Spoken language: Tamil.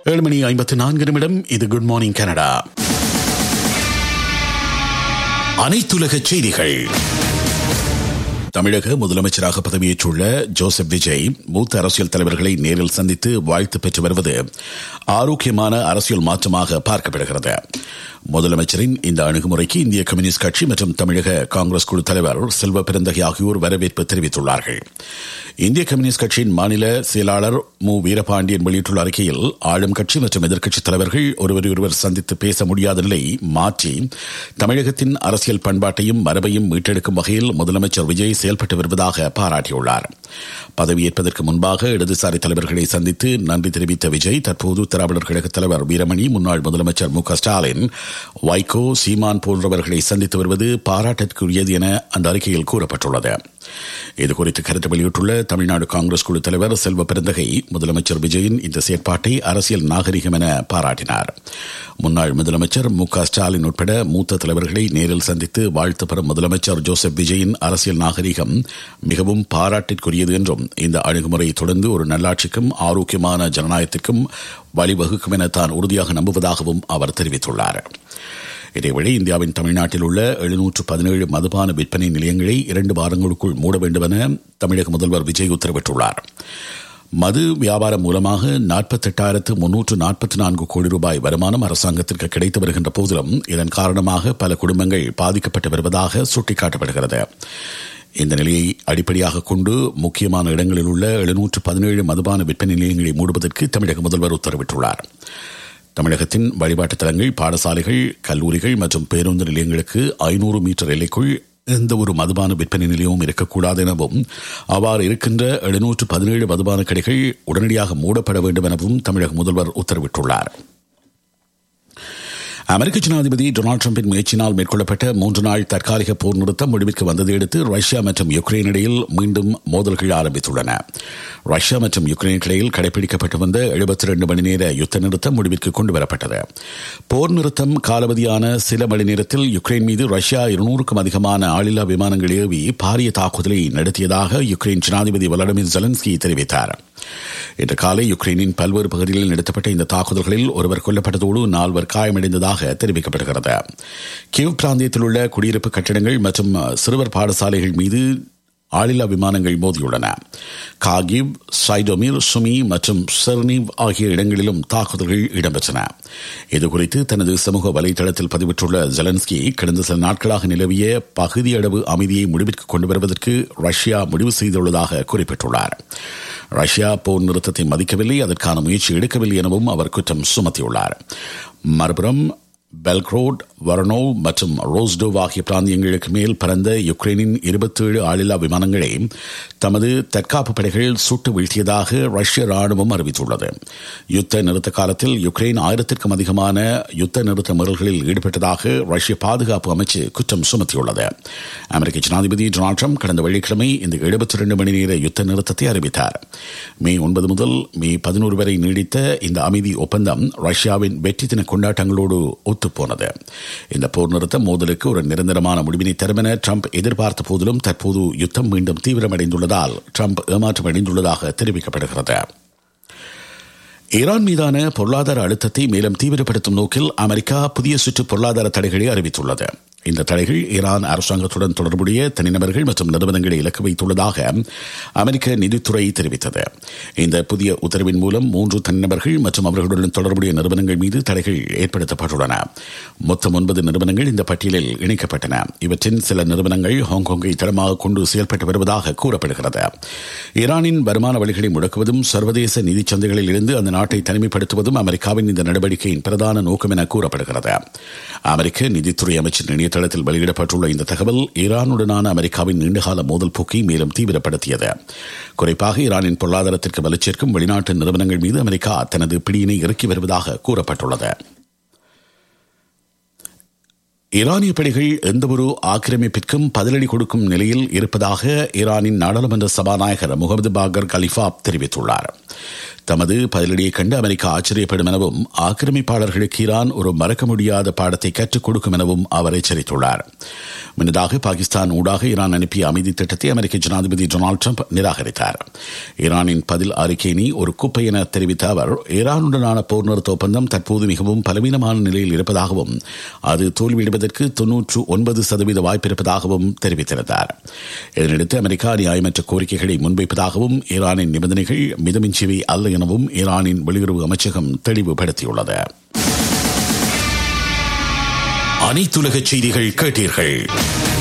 ஏழு மணி ஐம்பத்தி நான்கு நிமிடம் இது குட் மார்னிங் கனடா அனைத்துலக செய்திகள் தமிழக முதலமைச்சராக பதவியேற்றுள்ள ஜோசப் விஜய் மூத்த அரசியல் தலைவர்களை நேரில் சந்தித்து வாழ்த்து பெற்று வருவது ஆரோக்கியமான அரசியல் மாற்றமாக பார்க்கப்படுகிறது முதலமைச்சரின் இந்த அணுகுமுறைக்கு இந்திய கம்யூனிஸ்ட் கட்சி மற்றும் தமிழக காங்கிரஸ் குழு தலைவர் செல்வ பெருந்தகை ஆகியோர் வரவேற்பு தெரிவித்துள்ளார்கள் இந்திய கம்யூனிஸ்ட் கட்சியின் மாநில செயலாளர் மு வீரபாண்டியன் வெளியிட்டுள்ள அறிக்கையில் ஆளும் கட்சி மற்றும் எதிர்க்கட்சித் தலைவர்கள் ஒருவரையொருவர் சந்தித்து பேச முடியாத நிலை மாற்றி தமிழகத்தின் அரசியல் பண்பாட்டையும் மரபையும் மீட்டெடுக்கும் வகையில் முதலமைச்சர் விஜய் செயல்பட்டு வருவதாக பாராட்டியுள்ளார் பதவியேற்பதற்கு முன்பாக இடதுசாரி தலைவர்களை சந்தித்து நன்றி தெரிவித்த விஜய் தற்போது திராவிடர் கழக தலைவர் வீரமணி முன்னாள் முதலமைச்சர் மு ஸ்டாலின் வைகோ சீமான் போன்றவர்களை சந்தித்து வருவது பாராட்டிற்குரியது என அந்த அறிக்கையில் கூறப்பட்டுள்ளது இதுகுறித்து கருத்து வெளியிட்டுள்ள தமிழ்நாடு காங்கிரஸ் குழு தலைவர் செல்வ பெருந்தகை முதலமைச்சர் விஜயின் இந்த செயற்பாட்டை அரசியல் நாகரிகம் என பாராட்டினார் முன்னாள் முதலமைச்சர் மு ஸ்டாலின் உட்பட மூத்த தலைவர்களை நேரில் சந்தித்து வாழ்த்து பெறும் முதலமைச்சர் ஜோசப் விஜயின் அரசியல் நாகரிகம் மிகவும் பாராட்டிற்குரியது என்றும் இந்த அணுகுமுறை தொடர்ந்து ஒரு நல்லாட்சிக்கும் ஆரோக்கியமான ஜனநாயகத்திற்கும் வழிவகுக்கும் என தான் உறுதியாக நம்புவதாகவும் அவர் தெரிவித்துள்ளார் இதேவேளை இந்தியாவின் தமிழ்நாட்டில் உள்ள எழுநூற்று பதினேழு மதுபான விற்பனை நிலையங்களை இரண்டு வாரங்களுக்குள் மூட வேண்டும் என தமிழக முதல்வர் விஜய் உத்தரவிட்டுள்ளார் மது வியாபாரம் மூலமாக நாற்பத்தெட்டாயிரத்து முன்னூற்று நாற்பத்தி நான்கு கோடி ரூபாய் வருமானம் அரசாங்கத்திற்கு கிடைத்து வருகின்ற போதிலும் இதன் காரணமாக பல குடும்பங்கள் பாதிக்கப்பட்டு வருவதாக சுட்டிக்காட்டப்படுகிறது இந்த நிலையை அடிப்படையாக கொண்டு முக்கியமான இடங்களில் உள்ள எழுநூற்று பதினேழு மதுபான விற்பனை நிலையங்களை மூடுவதற்கு தமிழக முதல்வர் உத்தரவிட்டுள்ளார் தமிழகத்தின் வழிபாட்டுத் தலங்கள் பாடசாலைகள் கல்லூரிகள் மற்றும் பேருந்து நிலையங்களுக்கு ஐநூறு மீட்டர் எல்லைக்குள் எந்த ஒரு மதுபான விற்பனை நிலையமும் இருக்கக்கூடாது எனவும் அவ்வாறு இருக்கின்ற எழுநூற்று பதினேழு மதுபான கடைகள் உடனடியாக மூடப்பட வேண்டும் எனவும் தமிழக முதல்வர் உத்தரவிட்டுள்ளார் அமெரிக்க ஜனாதிபதி டொனால்டு டிரம்பின் முயற்சியினால் மேற்கொள்ளப்பட்ட மூன்று நாள் தற்காலிக போர் நிறுத்தம் முடிவிற்கு வந்ததையடுத்து ரஷ்யா மற்றும் யுக்ரைன் இடையில் மீண்டும் மோதல்கள் ஆரம்பித்துள்ளன ரஷ்யா மற்றும் யுக்ரைன் இடையில் கடைபிடிக்கப்பட்டு வந்த எழுபத்தி இரண்டு மணி நேர யுத்த நிறுத்தம் முடிவிற்கு கொண்டு வரப்பட்டது போர் நிறுத்தம் காலவதியான சில மணி நேரத்தில் யுக்ரைன் மீது ரஷ்யா இருநூறுக்கும் அதிகமான ஆளில்லா விமானங்கள் ஏவி பாரிய தாக்குதலை நடத்தியதாக யுக்ரைன் ஜனாதிபதி வலடிமிர் ஜெலன்ஸ்கி தெரிவித்தார் இன்று காலை யுக்ரைனின் பல்வேறு பகுதிகளில் நடத்தப்பட்ட இந்த தாக்குதல்களில் ஒருவர் கொல்லப்பட்டதோடு நால்வர் காயமடைந்ததாக தெரிவிக்கப்படுகிறது கிவ் பிராந்தியத்தில் உள்ள குடியிருப்பு கட்டிடங்கள் மற்றும் சிறுவர் பாடசாலைகள் மீது ஆளில்லா விமானங்கள் மோதியுள்ளன காகிவ் சைடோமிர் சுமி மற்றும் செர்னிவ் ஆகிய இடங்களிலும் தாக்குதல்கள் இடம்பெற்றன இதுகுறித்து தனது சமூக வலைதளத்தில் பதிவிட்டுள்ள ஜெலன்ஸ்கி கடந்த சில நாட்களாக நிலவிய பகுதியளவு அமைதியை முடிவிற்கு கொண்டு வருவதற்கு ரஷ்யா முடிவு செய்துள்ளதாக குறிப்பிட்டுள்ளார் ரஷ்யா போர் நிறுத்தத்தை மதிக்கவில்லை அதற்கான முயற்சி எடுக்கவில்லை எனவும் அவர் குற்றம் சுமத்தியுள்ளார் மறுபுறம் பெல்க்ரோட் வர்னோவ் மற்றும் ரோஸ்டோவ் ஆகிய பிராந்தியங்களுக்கு மேல் பறந்த யுக்ரைனின் இருபத்தேழு ஆளில்லா விமானங்களை தமது தற்காப்பு படைகள் சுட்டு வீழ்த்தியதாக ரஷ்ய ராணுவம் அறிவித்துள்ளது யுத்த நிறுத்த காலத்தில் யுக்ரைன் ஆயிரத்திற்கும் அதிகமான யுத்த நிறுத்த மீறல்களில் ஈடுபட்டதாக ரஷ்ய பாதுகாப்பு அமைச்சு குற்றம் சுமத்தியுள்ளது அமெரிக்க ஜனாதிபதி டொனால்டு ட்ரம்ப் கடந்த வெள்ளிக்கிழமை இந்த எழுபத்தி இரண்டு மணி நேர யுத்த நிறுத்தத்தை அறிவித்தார் மே ஒன்பது முதல் மே பதினோரு வரை நீடித்த இந்த அமைதி ஒப்பந்தம் ரஷ்யாவின் வெற்றி தின கொண்டாட்டங்களோடு ஒத்துப்போனது இந்த போர் நிறுத்தம் மோதலுக்கு ஒரு நிரந்தரமான முடிவினை தரும் என ட்ரம்ப் எதிர்பார்த்த போதிலும் தற்போது யுத்தம் மீண்டும் தீவிரமடைந்துள்ளதால் ட்ரம்ப் ஏமாற்றம் அடைந்துள்ளதாக தெரிவிக்கப்படுகிறது ஈரான் மீதான பொருளாதார அழுத்தத்தை மேலும் தீவிரப்படுத்தும் நோக்கில் அமெரிக்கா புதிய சுற்று பொருளாதார தடைகளை அறிவித்துள்ளது இந்த தடைகள் ஈரான் அரசாங்கத்துடன் தொடர்புடைய தனிநபர்கள் மற்றும் நிறுவனங்களை இலக்கு வைத்துள்ளதாக அமெரிக்க நிதித்துறை தெரிவித்தது இந்த புதிய உத்தரவின் மூலம் மூன்று தனிநபர்கள் மற்றும் அவர்களுடன் தொடர்புடைய நிறுவனங்கள் மீது தடைகள் ஏற்படுத்தப்பட்டுள்ளன மொத்தம் ஒன்பது நிறுவனங்கள் இந்த பட்டியலில் இணைக்கப்பட்டன இவற்றின் சில நிறுவனங்கள் ஹாங்காங்கை தளமாக கொண்டு செயல்பட்டு வருவதாக கூறப்படுகிறது ஈரானின் வருமான வழிகளை முடக்குவதும் சர்வதேச நிதி சந்தைகளில் இருந்து அந்த நாட்டை தனிமைப்படுத்துவதும் அமெரிக்காவின் இந்த நடவடிக்கையின் பிரதான நோக்கம் என கூறப்படுகிறது அமெரிக்க நிதித்துறை அமைச்சர் இணையதளத்தில் வெளியிடப்பட்டுள்ள இந்த தகவல் ஈரானுடனான அமெரிக்காவின் நீண்டகால மோதல் போக்கை மேலும் தீவிரப்படுத்தியது குறிப்பாக ஈரானின் பொருளாதாரத்திற்கு வலுச்சேர்க்கும் வெளிநாட்டு நிறுவனங்கள் மீது அமெரிக்கா தனது பிடியினை இறக்கி வருவதாக கூறப்பட்டுள்ளது ஈரானிய படைகள் எந்தவொரு ஆக்கிரமிப்பிற்கும் பதிலடி கொடுக்கும் நிலையில் இருப்பதாக ஈரானின் நாடாளுமன்ற சபாநாயகர் முகமது பாகர் கலிஃபா தெரிவித்துள்ளார் தமது பதிலடியை கண்டு அமெரிக்கா ஆச்சரியப்படும் எனவும் ஆக்கிரமிப்பாளர்களுக்கு ஈரான் ஒரு மறக்க முடியாத பாடத்தை கற்றுக் கொடுக்கும் எனவும் அவர் எச்சரித்துள்ளார் முன்னதாக பாகிஸ்தான் ஊடாக ஈரான் அனுப்பிய அமைதி திட்டத்தை அமெரிக்க ஜனாதிபதி டொனால்டு ட்ரம்ப் நிராகரித்தார் ஈரானின் பதில் அறிக்கையினை ஒரு குப்பை என தெரிவித்த அவர் ஈரானுடனான போர் நிறுத்த ஒப்பந்தம் தற்போது மிகவும் பலவீனமான நிலையில் இருப்பதாகவும் அது தோல்வியடைவதற்கு தொன்னூற்று ஒன்பது சதவீத வாய்ப்பு இருப்பதாகவும் தெரிவித்திருந்தார் இதனையடுத்து அமெரிக்கா நியாயமற்ற கோரிக்கைகளை முன்வைப்பதாகவும் ஈரானின் நிபந்தனைகள் மிதமிஞ்சியவை அல்ல எனவும் ஈரானின் வெளியுறவு அமைச்சகம் தெளிவுபடுத்தியுள்ளது அனைத்துலக செய்திகள் கேட்டீர்கள்